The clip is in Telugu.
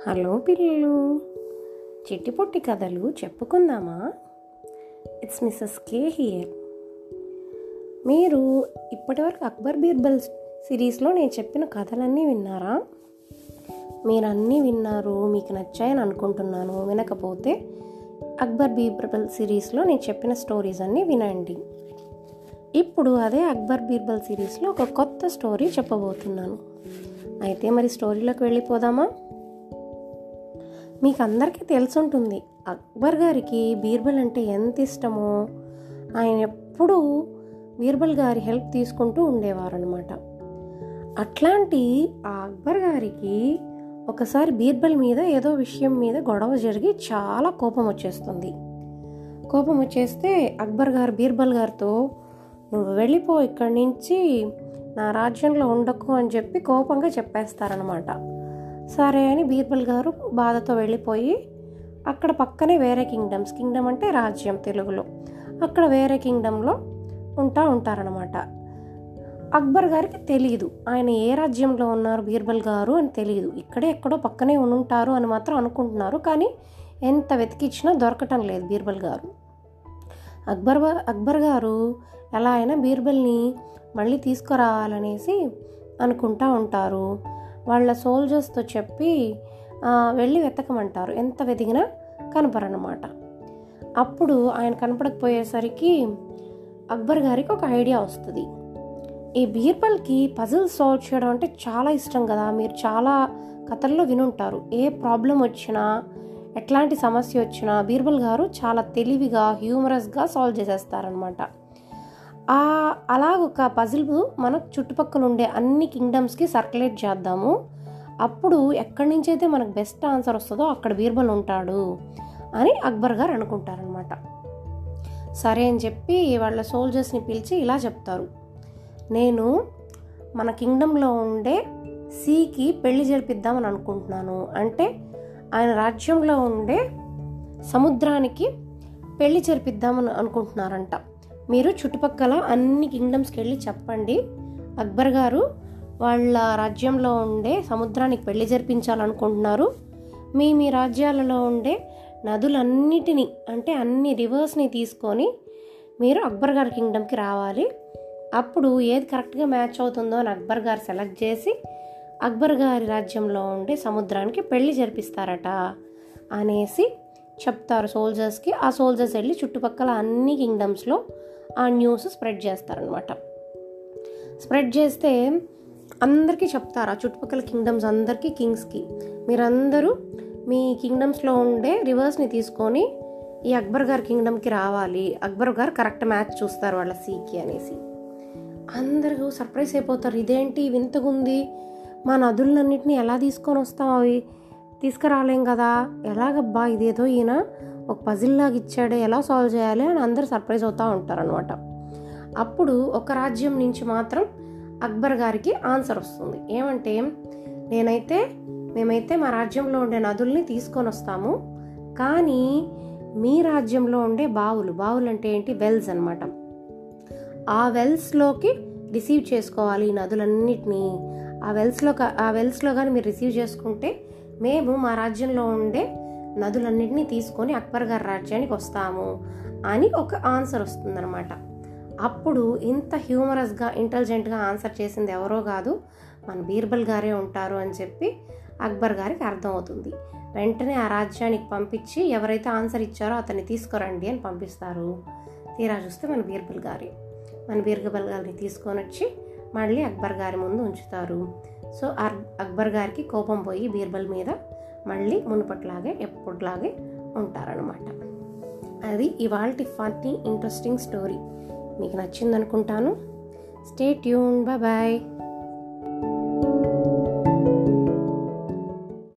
హలో పిల్లలు చిట్టి పొట్టి కథలు చెప్పుకుందామా ఇట్స్ మిస్సెస్ కే హియర్ మీరు ఇప్పటివరకు అక్బర్ బీర్బల్ సిరీస్లో నేను చెప్పిన కథలన్నీ విన్నారా మీరు అన్నీ విన్నారు మీకు నచ్చాయని అనుకుంటున్నాను వినకపోతే అక్బర్ బీర్బల్ సిరీస్లో నేను చెప్పిన స్టోరీస్ అన్నీ వినండి ఇప్పుడు అదే అక్బర్ బీర్బల్ సిరీస్లో ఒక కొత్త స్టోరీ చెప్పబోతున్నాను అయితే మరి స్టోరీలోకి వెళ్ళిపోదామా మీకు అందరికీ తెలుసుంటుంది అక్బర్ గారికి బీర్బల్ అంటే ఎంత ఇష్టమో ఆయన ఎప్పుడూ బీర్బల్ గారి హెల్ప్ తీసుకుంటూ ఉండేవారు అనమాట అట్లాంటి ఆ అక్బర్ గారికి ఒకసారి బీర్బల్ మీద ఏదో విషయం మీద గొడవ జరిగి చాలా కోపం వచ్చేస్తుంది కోపం వచ్చేస్తే అక్బర్ గారు బీర్బల్ గారితో నువ్వు వెళ్ళిపో ఇక్కడి నుంచి నా రాజ్యంలో ఉండకు అని చెప్పి కోపంగా చెప్పేస్తారనమాట సరే అని బీర్బల్ గారు బాధతో వెళ్ళిపోయి అక్కడ పక్కనే వేరే కింగ్డమ్స్ కింగ్డమ్ అంటే రాజ్యం తెలుగులో అక్కడ వేరే కింగ్డమ్లో ఉంటా ఉంటారనమాట అక్బర్ గారికి తెలియదు ఆయన ఏ రాజ్యంలో ఉన్నారు బీర్బల్ గారు అని తెలియదు ఇక్కడే ఎక్కడో పక్కనే ఉంటారు అని మాత్రం అనుకుంటున్నారు కానీ ఎంత వెతికిచ్చినా దొరకటం లేదు బీర్బల్ గారు అక్బర్ అక్బర్ గారు ఎలా అయినా బీర్బల్ని మళ్ళీ తీసుకురావాలనేసి అనుకుంటా ఉంటారు వాళ్ళ సోల్జర్స్తో చెప్పి వెళ్ళి వెతకమంటారు ఎంత వెతికినా కనపరనమాట అప్పుడు ఆయన కనపడకపోయేసరికి అక్బర్ గారికి ఒక ఐడియా వస్తుంది ఈ బీర్బల్కి పజిల్ సాల్వ్ చేయడం అంటే చాలా ఇష్టం కదా మీరు చాలా కథల్లో వినుంటారు ఏ ప్రాబ్లం వచ్చినా ఎట్లాంటి సమస్య వచ్చినా బీర్బల్ గారు చాలా తెలివిగా హ్యూమరస్గా సాల్వ్ చేసేస్తారనమాట అలాగ ఒక పజిల్ మన చుట్టుపక్కల ఉండే అన్ని కింగ్డమ్స్కి సర్క్యులేట్ చేద్దాము అప్పుడు ఎక్కడి నుంచి అయితే మనకు బెస్ట్ ఆన్సర్ వస్తుందో అక్కడ బీర్బల్ ఉంటాడు అని అక్బర్ గారు అనుకుంటారనమాట సరే అని చెప్పి వాళ్ళ సోల్జర్స్ని పిలిచి ఇలా చెప్తారు నేను మన కింగ్డంలో ఉండే సీకి పెళ్లి జరిపిద్దామని అనుకుంటున్నాను అంటే ఆయన రాజ్యంలో ఉండే సముద్రానికి పెళ్లి జరిపిద్దామని అనుకుంటున్నారంట మీరు చుట్టుపక్కల అన్ని కింగ్డమ్స్కి వెళ్ళి చెప్పండి అక్బర్ గారు వాళ్ళ రాజ్యంలో ఉండే సముద్రానికి పెళ్లి జరిపించాలనుకుంటున్నారు మీ మీ రాజ్యాలలో ఉండే నదులన్నిటినీ అంటే అన్ని రివర్స్ని తీసుకొని మీరు అక్బర్ గారి కింగ్డమ్కి రావాలి అప్పుడు ఏది కరెక్ట్గా మ్యాచ్ అవుతుందో అని అక్బర్ గారు సెలెక్ట్ చేసి అక్బర్ గారి రాజ్యంలో ఉండే సముద్రానికి పెళ్లి జరిపిస్తారట అనేసి చెప్తారు సోల్జర్స్కి ఆ సోల్జర్స్ వెళ్ళి చుట్టుపక్కల అన్ని కింగ్డమ్స్లో ఆ న్యూస్ స్ప్రెడ్ చేస్తారనమాట స్ప్రెడ్ చేస్తే అందరికీ చెప్తారు ఆ చుట్టుపక్కల కింగ్డమ్స్ అందరికీ కింగ్స్కి మీరందరూ మీ కింగ్డమ్స్లో ఉండే రివర్స్ని తీసుకొని ఈ అక్బర్ గారి కింగ్డమ్కి రావాలి అక్బర్ గారు కరెక్ట్ మ్యాచ్ చూస్తారు వాళ్ళ సీకి అనేసి అందరూ సర్ప్రైజ్ అయిపోతారు ఇదేంటి వింతగుంది మా నదులన్నింటినీ ఎలా తీసుకొని వస్తాం అవి తీసుకురాలేం కదా ఎలాగబ్బా ఇదేదో ఈయన ఒక పజిల్ లాగా ఇచ్చాడు ఎలా సాల్వ్ చేయాలి అని అందరు సర్ప్రైజ్ అవుతూ ఉంటారనమాట అప్పుడు ఒక రాజ్యం నుంచి మాత్రం అక్బర్ గారికి ఆన్సర్ వస్తుంది ఏమంటే నేనైతే మేమైతే మా రాజ్యంలో ఉండే నదుల్ని తీసుకొని వస్తాము కానీ మీ రాజ్యంలో ఉండే బావులు బావులు అంటే ఏంటి వెల్స్ అనమాట ఆ వెల్స్లోకి రిసీవ్ చేసుకోవాలి ఈ నదులన్నిటినీ ఆ వెల్స్లో ఆ వెల్స్లో కానీ మీరు రిసీవ్ చేసుకుంటే మేము మా రాజ్యంలో ఉండే నదులన్నింటినీ తీసుకొని అక్బర్ గారి రాజ్యానికి వస్తాము అని ఒక ఆన్సర్ వస్తుందన్నమాట అప్పుడు ఇంత హ్యూమరస్గా ఇంటెలిజెంట్గా ఆన్సర్ చేసింది ఎవరో కాదు మన బీర్బల్ గారే ఉంటారు అని చెప్పి అక్బర్ గారికి అర్థమవుతుంది వెంటనే ఆ రాజ్యానికి పంపించి ఎవరైతే ఆన్సర్ ఇచ్చారో అతన్ని తీసుకురండి అని పంపిస్తారు తీరా చూస్తే మన బీర్బల్ గారి మన బీర్బల్ గారిని తీసుకొని వచ్చి మళ్ళీ అక్బర్ గారి ముందు ఉంచుతారు సో అక్బర్ గారికి కోపం పోయి బీర్బల్ మీద మళ్ళీ మునుపట్లాగే ఎప్పటిలాగే ఉంటారనమాట అది ఇవాళ ఫన్నీ ఇంట్రెస్టింగ్ స్టోరీ మీకు నచ్చిందనుకుంటాను స్టే ట్యూన్ బాయ్